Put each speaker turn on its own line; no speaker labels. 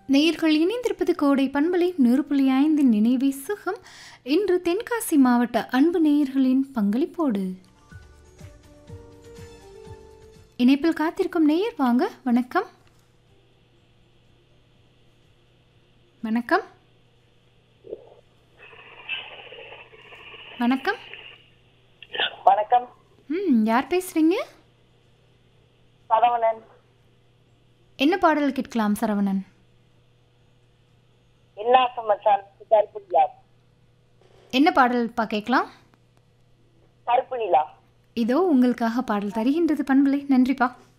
நேயர்கள் இணைந்திருப்பது கோடை பண்பலை நூறு புள்ளி ஐந்தின் நினைவே சுகம் இன்று தென்காசி மாவட்ட அன்பு நேயர்களின் பங்களிப்போடு இணைப்பில் காத்திருக்கும் நேயர் வாங்க வணக்கம் வணக்கம் வணக்கம்
வணக்கம்
ம் யார் பேசுறீங்க
சரவணன்
என்ன பாடல் கேட்கலாம் சரவணன்
இன்னாசம் மச்சான் கருப்பு நிலா
என்ன பாடல் பா கேட்கலாம்
கருப்பு நிலா
இதோ உங்களுக்காக பாடல் தருகின்றது பண்பலை நன்றிப்பா